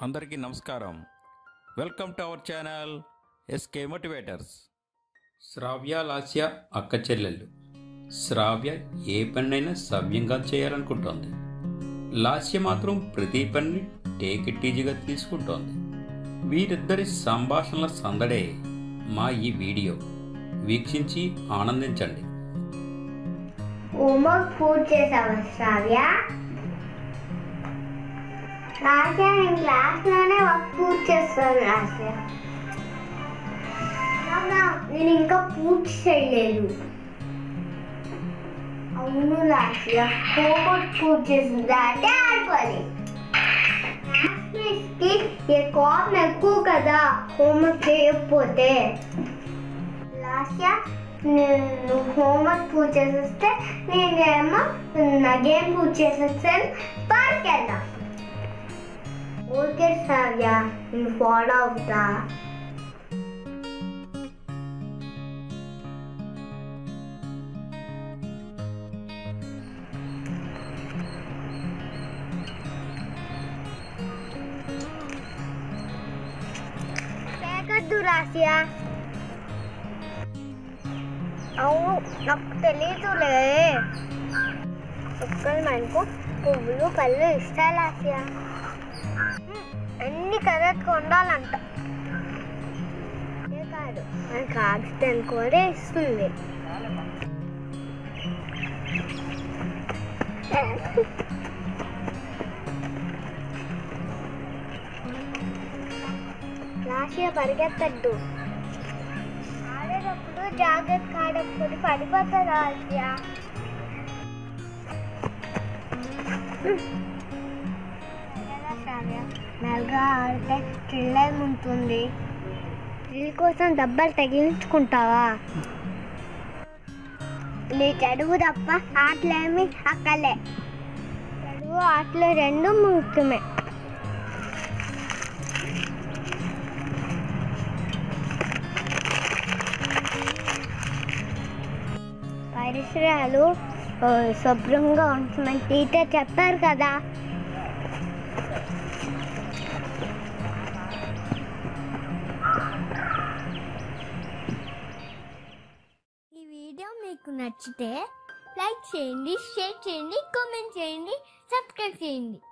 అందరికీ నమస్కారం welcome to our channel SK motivators Sravya Lasya అక్క చెల్లెళ్ళు శ్రావ్య ఏ పనినైనా సవ్యంగా చేయాలనుకుంటోంది లాస్య మాత్రం ప్రతి పనిని టేక్ ఇట్ ఈజీగా తీసుకుంటోంది వీరిద్దరి సంభాషణల సందడే మా ఈ వీడియో వీక్షించి ఆనందించండి హోంవర్క్ పూర్తి చేసావా శ్రావ్య రాజా నేను క్లాస్లోనే వర్క్ పూర్తి చేస్తాను రాజా అవునా నేను ఇంకా పూర్తి చేయలేదు అవును రాజా హోంవర్క్ పూర్తి చేసింది అంటే ఆడుకోవాలి క్లాస్మేట్స్కి ఏ కోపం ఎక్కువ కదా హోంవర్క్ చేయకపోతే లాస్ట్ నేను హోంవర్క్ పూజ చేసేస్తే నేనేమో నా గేమ్ పూజ చేసేస్తాను పార్క్ వెళ్దాం ఓకే సావ్య నేను ఫాలో అవుతా పేకద్దు రాసియా అవును నాకు తెలీదులే ఒక్కరు మనకు పువ్వులు పళ్ళు ఇష్టాలు ఆసియా అన్ని కరెక్ట్గా ఉండాలంట ఏ కాదు మనకు ఆక్సిజన్ కూడా ఇస్తుంది రాసియా పరిగెత్తద్దు ఆడేటప్పుడు జాగ్రత్త ఆడేటప్పుడు పడిపోతుంది ఆసియా మెల్లగా ఆడితే థ్రిల్ ఉంటుంది థ్రిల్ కోసం దెబ్బలు తగిలించుకుంటావా నీ చదువు తప్ప ఆటలేమి అక్కలే చదువు ఆటలు రెండు ముఖ్యమే పరిసరాలు ఆ, శుభ్రంగా ఉంచమని టీచర్ చెప్పారు కదా ఈ వీడియో మీకు నచ్చితే లైక్ చేయండి షేర్ చేయండి కామెంట్ చేయండి సబ్స్క్రైబ్ చేయండి